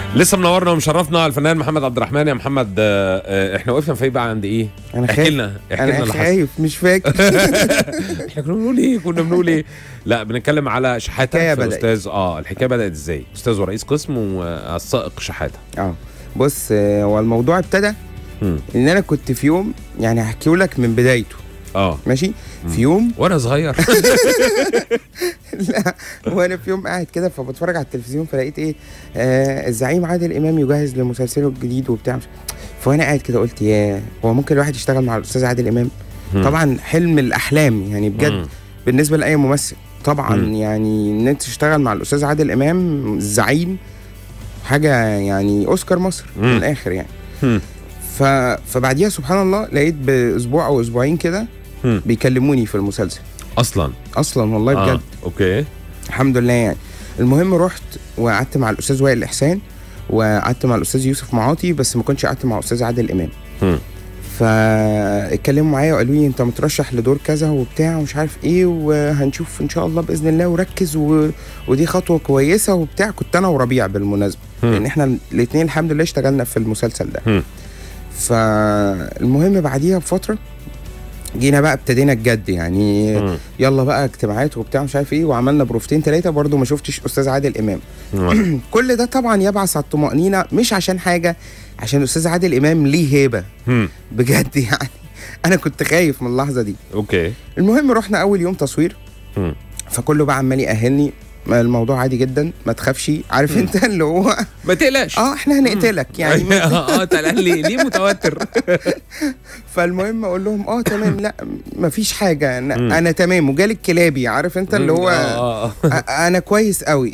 لسه منورنا ومشرفنا الفنان محمد عبد الرحمن يا محمد آه، آه، احنا وقفنا في بقى عند ايه؟ انا احكي خايف لنا احكي لنا انا اللي حصل خايف مش فاكر احنا كنا بنقول ايه؟ كنا بنقول ايه؟ لا بنتكلم على شحاته الحكاية في بدأت. استاذ اه الحكايه بدات ازاي؟ استاذ ورئيس قسم والسائق شحاته اه بص آه، هو الموضوع ابتدى مم. ان انا كنت في يوم يعني هحكيه لك من بدايته اه ماشي في يوم وانا صغير لا وانا في يوم قاعد كده فبتفرج على التلفزيون فلقيت ايه آه الزعيم عادل امام يجهز لمسلسله الجديد وبتاع مش فوانا قاعد كده قلت يا هو ممكن الواحد يشتغل مع الاستاذ عادل امام مم. طبعا حلم الاحلام يعني بجد مم. بالنسبه لاي ممثل طبعا مم. يعني ان انت تشتغل مع الاستاذ عادل امام الزعيم حاجه يعني اوسكار مصر مم. من الاخر يعني مم. ف... فبعديها سبحان الله لقيت باسبوع او اسبوعين كده مم. بيكلموني في المسلسل اصلا اصلا والله بجد آه. اوكي الحمد لله يعني المهم رحت وقعدت مع الاستاذ وائل احسان وقعدت مع الاستاذ يوسف معاطي بس ما كنتش قعدت مع الاستاذ عادل امام مم. فاتكلموا معايا وقالوا لي انت مترشح لدور كذا وبتاع ومش عارف ايه وهنشوف ان شاء الله باذن الله وركز و... ودي خطوه كويسه وبتاع كنت انا وربيع بالمناسبه مم. لان احنا الاثنين الحمد لله اشتغلنا في المسلسل ده مم. فالمهم بعديها بفتره جينا بقى ابتدينا الجد يعني مم. يلا بقى اجتماعات وبتاع مش عارف ايه وعملنا بروفتين ثلاثه برضو ما شفتش استاذ عادل امام مم. كل ده طبعا يبعث على الطمانينه مش عشان حاجه عشان استاذ عادل امام ليه هيبه مم. بجد يعني انا كنت خايف من اللحظه دي اوكي المهم رحنا اول يوم تصوير مم. فكله بقى عمال يأهلني ما الموضوع عادي جدا ما تخافش عارف انت اللي هو ما تقلقش اه احنا هنقتلك يعني اه انت قال لي ليه متوتر فالمهم اقول لهم اه تمام لا ما فيش حاجه مم. انا, أنا تمام وجالي الكلابي عارف انت اللي هو آه، آه. أ- انا كويس قوي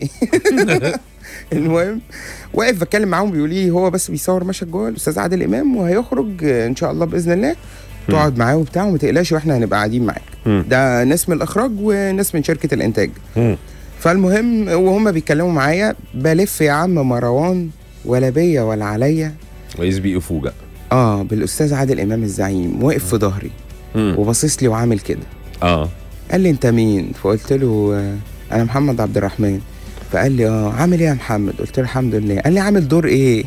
المهم واقف بتكلم معاهم بيقولوا لي هو بس بيصور مشهد جوه الاستاذ عادل امام وهيخرج ان شاء الله باذن الله تقعد معاه وبتاع وما تقلقش واحنا هنبقى قاعدين معاك مم. ده ناس من الاخراج وناس من شركه الانتاج مم. فالمهم وهم بيتكلموا معايا بلف يا عم مروان ولا بيا ولا عليا رئيس بيئي فوجئ اه بالاستاذ عادل امام الزعيم واقف في ظهري مم. وباصص لي وعامل كده اه قال لي انت مين فقلت له آه، انا محمد عبد الرحمن فقال لي اه عامل ايه يا محمد قلت له الحمد لله قال لي عامل دور ايه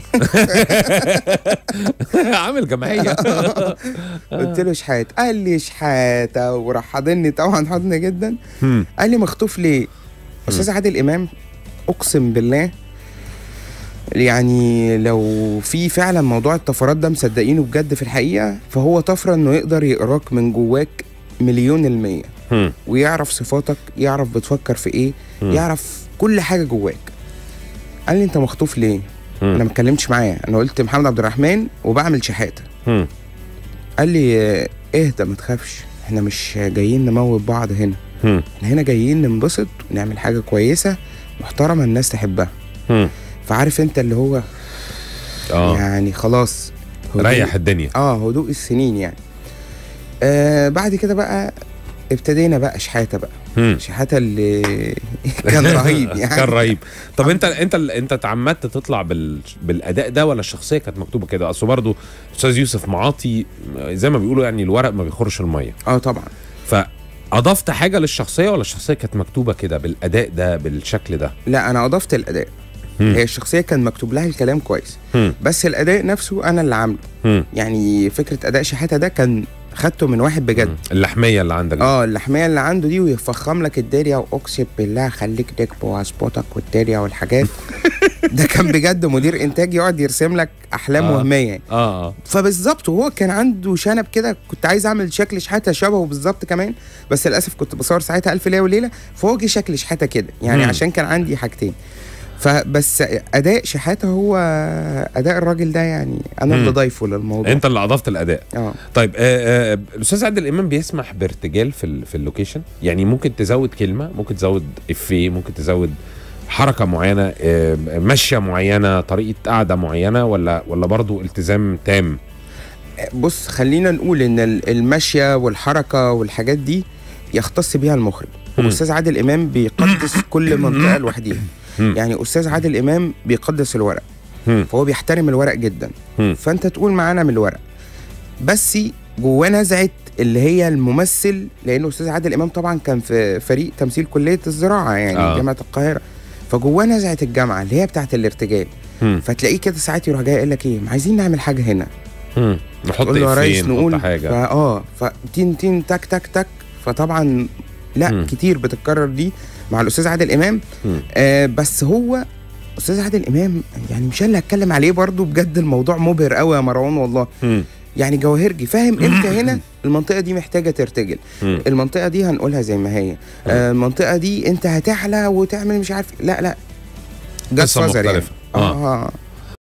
عامل جمعيه قلت له شحات قال لي شحاته وراح حاضني طبعا حضن جدا مم. قال لي مخطوف ليه استاذ عادل امام اقسم بالله يعني لو في فعلا موضوع الطفرات ده مصدقينه بجد في الحقيقه فهو طفره انه يقدر يقراك من جواك مليون المية مم. ويعرف صفاتك يعرف بتفكر في ايه مم. يعرف كل حاجه جواك قال لي انت مخطوف ليه انا مم. ما اتكلمتش معاه انا قلت محمد عبد الرحمن وبعمل شحاته مم. قال لي آه، اهدى ما تخافش احنا مش جايين نموت بعض هنا مم. احنا هنا جايين ننبسط ونعمل حاجه كويسه محترمه الناس تحبها مم. فعارف انت اللي هو اه يعني خلاص هدوء- ريح الدنيا اه هدوء السنين يعني آه بعد كده بقى ابتدينا بقى شحاته بقى مم. شحاته اللي كان رهيب يعني كان رهيب طب انت انت انت اتعمدت تطلع بال... بالاداء ده ولا الشخصيه كانت مكتوبه كده اصل برضه استاذ يوسف معاطي زي ما بيقولوا يعني الورق ما بيخرش الميه اه طبعا فاضفت حاجه للشخصيه ولا الشخصيه كانت مكتوبه كده بالاداء ده بالشكل ده لا انا اضفت الاداء مم. هي الشخصيه كان مكتوب لها الكلام كويس مم. بس الاداء نفسه انا اللي عامله مم. يعني فكره اداء شحاته ده كان خدته من واحد بجد مم. اللحميه اللي عندك دي. اه اللحميه اللي عنده دي ويفخم لك الدنيا واقسم بالله خليك دكب واظبطك والدنيا والحاجات ده كان بجد مدير انتاج يقعد يرسم لك احلام آه. وهميه يعني. اه اه فبالظبط وهو كان عنده شنب كده كنت عايز اعمل شكل شحاته شبهه بالظبط كمان بس للاسف كنت بصور ساعتها الف ليله وليله فهو جه شكل شحاته كده يعني مم. عشان كان عندي حاجتين فبس اداء شحاته هو اداء الراجل ده يعني انا مم. اللي ضايفه للموضوع انت اللي اضفت الاداء اه طيب آه آه الاستاذ عادل امام بيسمح بارتجال في ال- في اللوكيشن يعني ممكن تزود كلمه ممكن تزود افيه ممكن تزود حركه معينه آه مشيه معينه طريقه قعده معينه ولا ولا برضو التزام تام بص خلينا نقول ان ال- المشيه والحركه والحاجات دي يختص بيها المخرج مم. استاذ عادل امام بيقدس كل منطقه لوحديها مم. يعني استاذ عادل امام بيقدس الورق مم. فهو بيحترم الورق جدا مم. فانت تقول معانا من الورق بس جواه نزعه اللي هي الممثل لانه استاذ عادل امام طبعا كان في فريق تمثيل كليه الزراعه يعني آه. آه. جامعه القاهره فجواه نزعه الجامعه اللي هي بتاعت الارتجال مم. فتلاقيه كده ساعات يروح جاي يقول لك ايه ما عايزين نعمل حاجه هنا مم. نحط تقول له يا ريس إفيه، نحط نقول حاجه فا اه فتين تين تك تك تك فطبعا لا مم. كتير بتتكرر دي مع الاستاذ عادل امام مم. آه بس هو استاذ عادل امام يعني مش أنا اللي هتكلم عليه برضو بجد الموضوع مبهر قوي يا مروان والله مم. يعني جواهرجي فاهم امتى هنا المنطقه دي محتاجه ترتجل مم. المنطقه دي هنقولها زي ما هي آه المنطقه دي انت هتعلى وتعمل مش عارف لا لا جت قصة فزر يعني مختلفة. اه, آه.